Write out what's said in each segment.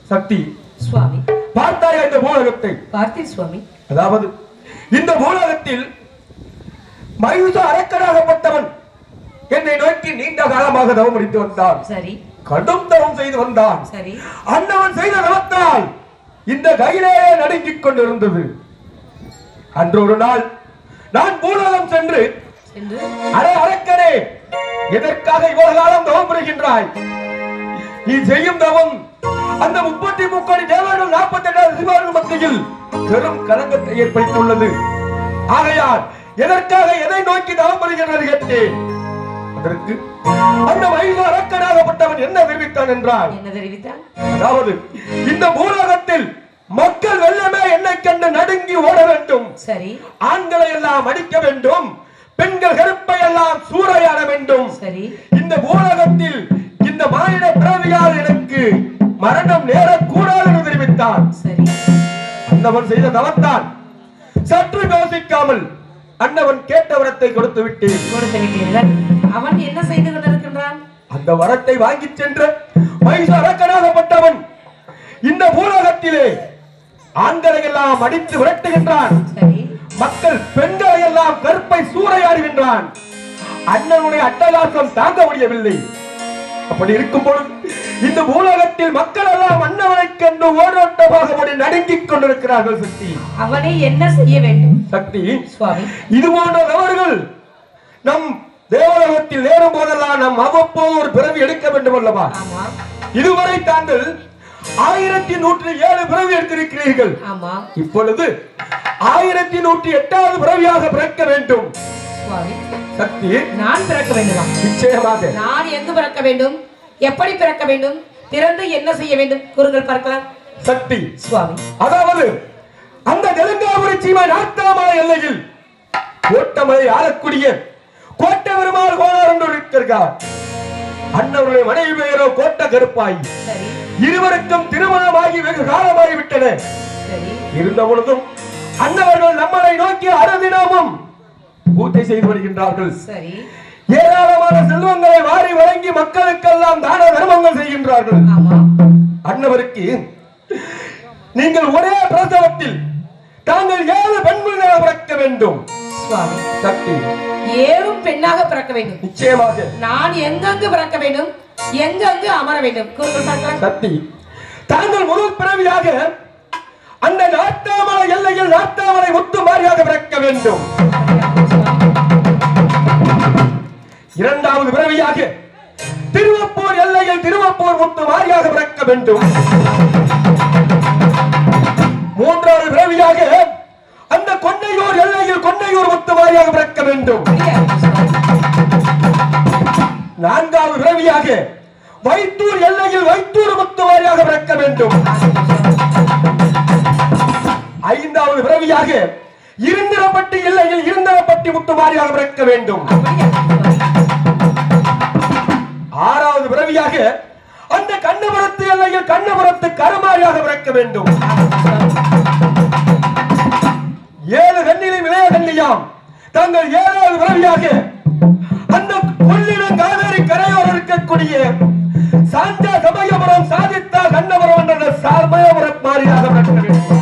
சக்தி சுவாமி பார்த்தாயா இந்த பூலகத்தை பார்த்தேன் சுவாமி அதாவது இந்த பூலகத்தில் மயூச அரக்கனாகப்பட்டவன் என்னை நோக்கி நீண்ட காலமாக தவம் முடித்து வந்தான் சரி கடும் தவம் செய்து வந்தான் சரி அன்னவன் செய்த தவத்தால் இந்த கையிலே நடுங்கிக் கொண்டிருந்தது அன்று ஒரு நாள் நான் பூலோகம் சென்று சென்று அடே அரக்கனே எதற்காக இவ்வளவு காலம் தவம் புரிகின்றாய் நீ செய்யும் தவம் அந்த முப்பத்தி முக்கோடி தேவர்கள் நாற்பத்தி எட்டாவது சிவார்கள் மத்தியில் பெரும் கலங்கத்தை ஏற்படுத்தியுள்ளது ஆகையால் எதற்காக எதை நோக்கி தவம் புரிகின்றது கேட்டேன் அதற்கு அந்த மயில அரக்கனாகப்பட்டவன் என்ன தெரிவித்தான் என்றால் என்ன தெரிவித்தான் அதாவது இந்த பூலோகத்தில் மக்கள் வெள்ளமே என்னை கண்டு நடுங்கி ஓட வேண்டும் சரி ஆண்களை எல்லாம் அடிக்க வேண்டும் பெண்கள் கருப்பை எல்லாம் சூறையாட வேண்டும் சரி இந்த பூலகத்தில் இந்த மானிட பிறவியால் எனக்கு மரணம் நேரக்கூடாது என்று தெரிவித்தான் சரி அன்னவன் செய்த தவத்தான் சற்று யோசிக்காமல் அன்னவன் கேட்ட வரத்தை கொடுத்து விட்டேன் கொடுத்து விட்டீர்கள் அவன் என்ன செய்து கொண்டிருக்கின்றான் அந்த வரத்தை வாங்கிச் சென்ற மைச அரக்கனாகப்பட்டவன் இந்த பூலோகத்திலே ஆண்களை எல்லாம் அடித்து விரட்டுகின்றான் சரி மக்கள் பெண்களை எல்லாம் கற்பை சூறையாடுகின்றான் அண்ணனுடைய அட்டகாசம் தாங்க முடியவில்லை அப்படி இருக்கும் பொழுது இந்த பூலகத்தில் மக்கள் எல்லாம் அண்ணவனை கண்டு ஓரோட்டமாக ஓடி நடுங்கிக் கொண்டிருக்கிறார்கள் சக்தி அவனை என்ன செய்ய வேண்டும் சக்தி சுவாமி இது போன்ற தவறுகள் நம் தேவலோகத்தில் நேரும் போதெல்லாம் நாம் அவ்வப்போது ஒரு பிறவி எடுக்க வேண்டும் அல்லவா ஆமா இதுவரை தாங்கள் ஆயிரத்தி நூற்றி ஏழு பிறவி எடுத்திருக்கிறீர்கள் ஆமா இப்பொழுது ஆயிரத்தி நூற்றி எட்டாவது பிறவியாக பிறக்க வேண்டும் சுவாமி சக்தி நான் பிறக்க வேண்டுமா நிச்சயமாக நான் எங்கு பிறக்க வேண்டும் எப்படி பிறக்க வேண்டும் பிறந்து என்ன செய்ய வேண்டும் கூறுங்கள் பார்க்கலாம் சக்தி சுவாமி அதாவது அந்த தெலுங்காபுரி சீமை நாட்டாமலை எல்லையில் கோட்டமலை ஆளக்கூடிய கோட்டை பெருமாள் கோணார் என்று இருக்கிறார் அண்ணவருடைய மனைவி பெயரோ கோட்ட கருப்பாய் சரி இருவருக்கும் திருமணமாகி வெகு காலமாகி விட்டன சரி இருந்த பொழுதும் அன்னவர்கள் நம்மளை நோக்கி அறுதினமும் பூஜை செய்து வருகின்றார்கள் சரி ஏராளமான செல்வங்களை வாரி வழங்கி மக்களுக்கெல்லாம் தான தர்மங்கள் செய்கின்றார்கள் ஆமா அன்னவருக்கு நீங்கள் ஒரே பிரசவத்தில் தாங்கள் ஏழு பெண்களாக பிறக்க வேண்டும் சுவாமி சக்தி ஏறும் பெண்ணாக பிறக்க வேண்டும் நிச்சயமாக நான் எங்கெங்கு பிறக்க வேண்டும் எங்கெங்கு அமர வேண்டும் கூறுங்கள் பார்க்கலாம் சக்தி தாங்கள் முதல் பிறவியாக அந்த நாட்டாமலை எல்லையில் நாட்டாமலை முத்து மாறியாக பிறக்க வேண்டும் இரண்டாவது பிறவியாக திருவப்பூர் எல்லையில் திருவப்பூர் முத்து மாறியாக பிறக்க வேண்டும் மூன்றாவது பிறவியாக அந்த கொண்டையூர் எல்லையில் கொண்டையூர் முத்து மாறியாக பிறக்க வேண்டும் நான்காவது பிறவியாக வைத்தூர் எல்லையில் வைத்தூர் முத்து மாறியாக பிறக்க வேண்டும் ஐந்தாவது பிறவியாக இருந்திரப்பட்டி எல்லையில் இருந்திரப்பட்டி முத்து மாறியாக பிறக்க வேண்டும் ஆறாவது பிறவியாக அந்த கண்ணபுரத்து எல்லையில் கண்ணபுரத்து கருமாறியாக பிறக்க வேண்டும் ஏழு கண்ணிலும் இளைய கண்ணியாம் தங்கள் ஏழாவது பிறவியாக அந்த கொள்ளிடம் காவேரி கரையோரம் இருக்கக்கூடிய சாந்தா சமயபுரம் சாதித்தா கண்ணபுரம் என்ற சமயபுரம் மாறியாக பிறக்க வேண்டும்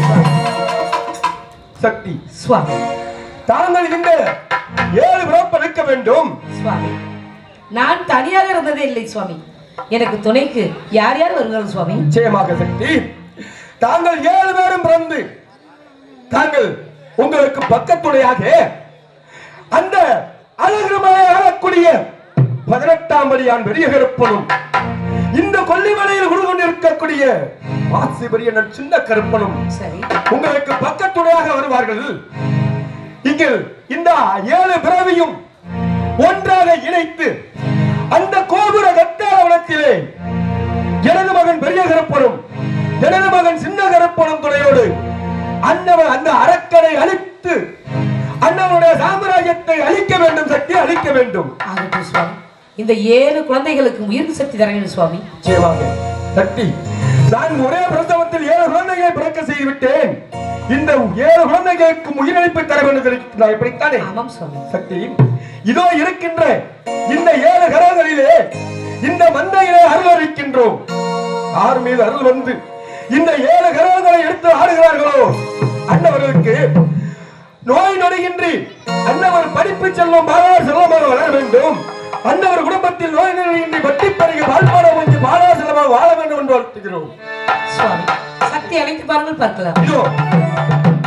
சக்தி சுவாமி தாங்கள் இந்த ஏழு பிறப்பு இருக்க வேண்டும் சுவாமி நான் தனியாக இருந்ததே இல்லை சுவாமி எனக்கு துணைக்கு யார் யார் வருகிறார்கள் சுவாமி நிச்சயமாக சக்தி தாங்கள் ஏழு பேரும் பிறந்து தாங்கள் உங்களுக்கு பக்கத்துணையாக அந்த அழகுமலை ஆளக்கூடிய பதினெட்டாம் படியான் பெரிய கருப்பனும் இந்த கொல்லிமலையில் உள்ள கொண்டிருக்கக்கூடிய மாசி பெரியண்ணன் சின்ன கருப்பனும் சரி உங்களுக்கு பக்கத்துணையாக வருவார்கள் நீங்கள் இந்த ஏழு பிறவியும் ஒன்றாக இணைத்து அந்த கோபுர கட்டாளவனத்திலே எனது மகன் பெரிய கருப்பனும் எனது மகன் சின்ன கருப்பனும் துணையோடு அன்னவன் அந்த அரக்கனை அழித்து அண்ணவனுடைய சாம்ராஜ்யத்தை அழிக்க வேண்டும் சக்தி அழிக்க வேண்டும் ஆகட்டும் சுவாமி இந்த ஏழு குழந்தைகளுக்கு உயிர் சக்தி தர வேண்டும் சுவாமி நிச்சயமாக சக்தி நான் ஒரே பிரசவத்தில் ஏழு குழந்தைகளை பிறக்க செய்து விட்டேன் இந்த ஏழு குழந்தைகளுக்கு உயிரிழப்பு தர வேண்டும் இருக்கிறாய் இப்படித்தானே ஆமாம் சுவாமி சக்தி இதோ இருக்கின்ற இந்த ஏழு கரங்களிலே இந்த மந்தையிலே அருளரிக்கின்றோம் யார் மீது அருள் வந்து இந்த ஏழு கிரகங்களை எடுத்து ஆடுகிறார்களோ அன்னவர்களுக்கு நோய் நொடியின்றி அன்னவர் படிப்பு செல்வம் பாரார் செல்வமாக வளர வேண்டும் அன்னவர் குடும்பத்தில் நோய் நொடியின்றி வட்டி பருகி வாழ்பாட கொஞ்சம் பாரார் செல்வமாக வாழ வேண்டும் என்று வாழ்த்துகிறோம் சுவாமி சக்தி அழைத்து பாருங்கள் பார்க்கலாம் இதோ